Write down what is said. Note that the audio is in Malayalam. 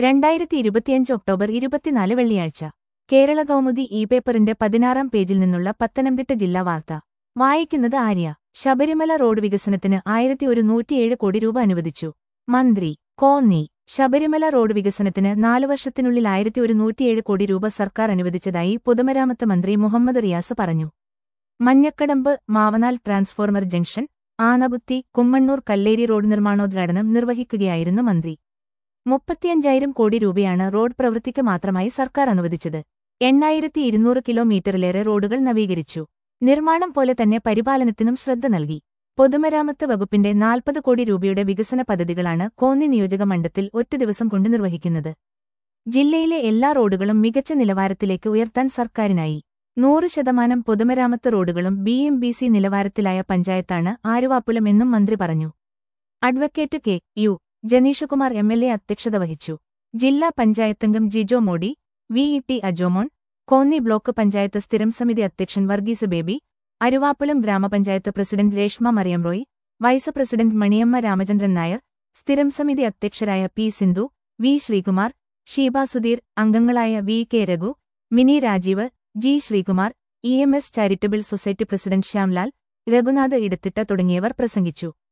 രണ്ടായിരത്തി ഇരുപത്തിയഞ്ച് ഒക്ടോബർ ഇരുപത്തിനാല് വെള്ളിയാഴ്ച കേരള കൗമുദി ഇ പേപ്പറിന്റെ പതിനാറാം പേജിൽ നിന്നുള്ള പത്തനംതിട്ട ജില്ലാ വാർത്ത വായിക്കുന്നത് ആര്യ ശബരിമല റോഡ് വികസനത്തിന് ആയിരത്തി ഒരു നൂറ്റിയേഴ് കോടി രൂപ അനുവദിച്ചു മന്ത്രി കോന്നി ശബരിമല റോഡ് വികസനത്തിന് നാലു വർഷത്തിനുള്ളിൽ ആയിരത്തി ഒരു നൂറ്റിയേഴ് കോടി രൂപ സർക്കാർ അനുവദിച്ചതായി പൊതുമരാമത്ത് മന്ത്രി മുഹമ്മദ് റിയാസ് പറഞ്ഞു Manjakadambu Mavanal transformer junction Anakuthi Kummannoor Kalleri road നിർമ്മാണോദ്ഘാടനം നിർവഹിക്കുകയായിരുന്നു മന്ത്രി മുപ്പത്തിയഞ്ചായിരം കോടി രൂപയാണ് റോഡ് പ്രവൃത്തിക്ക് മാത്രമായി സർക്കാർ അനുവദിച്ചത് എണ്ണായിരത്തി ഇരുന്നൂറ് കിലോമീറ്ററിലേറെ റോഡുകൾ നവീകരിച്ചു നിർമ്മാണം പോലെ തന്നെ പരിപാലനത്തിനും ശ്രദ്ധ നൽകി പൊതുമരാമത്ത് വകുപ്പിന്റെ നാൽപ്പത് കോടി രൂപയുടെ വികസന പദ്ധതികളാണ് കോന്നി നിയോജക മണ്ഡലത്തിൽ ഒറ്റ ദിവസം കൊണ്ട് നിർവഹിക്കുന്നത് ജില്ലയിലെ എല്ലാ റോഡുകളും മികച്ച നിലവാരത്തിലേക്ക് ഉയർത്താൻ സർക്കാരിനായി നൂറ് ശതമാനം പൊതുമരാമത്ത് റോഡുകളും ബി എം ബി സി നിലവാരത്തിലായ പഞ്ചായത്താണ് ആലുവാപ്പുലം എന്നും മന്ത്രി പറഞ്ഞു advocate K U Janeeshkumar M L A അധ്യക്ഷത വഹിച്ചു ജില്ലാ പഞ്ചായത്തംഗം Jijo Modi V E T Ajomon Konni block panchayat സ്ഥിരം സമിതി അധ്യക്ഷൻ വർഗീസ് ബേബി അരുവാപ്പുലം ഗ്രാമപഞ്ചായത്ത് president Reshma Mariam Roy vice president Maniyamma Ramachandran Nair സ്ഥിരം സമിതി അധ്യക്ഷരായ പി സിന്ധു വി ശ്രീകുമാർ ഷീബ സുധീർ അംഗങ്ങളായ V K Raghu Mini Rajeev G Sreekumar E M S charitable society president Shyamlal Raghunath Edathitta തുടങ്ങിയവർ പ്രസംഗിച്ചു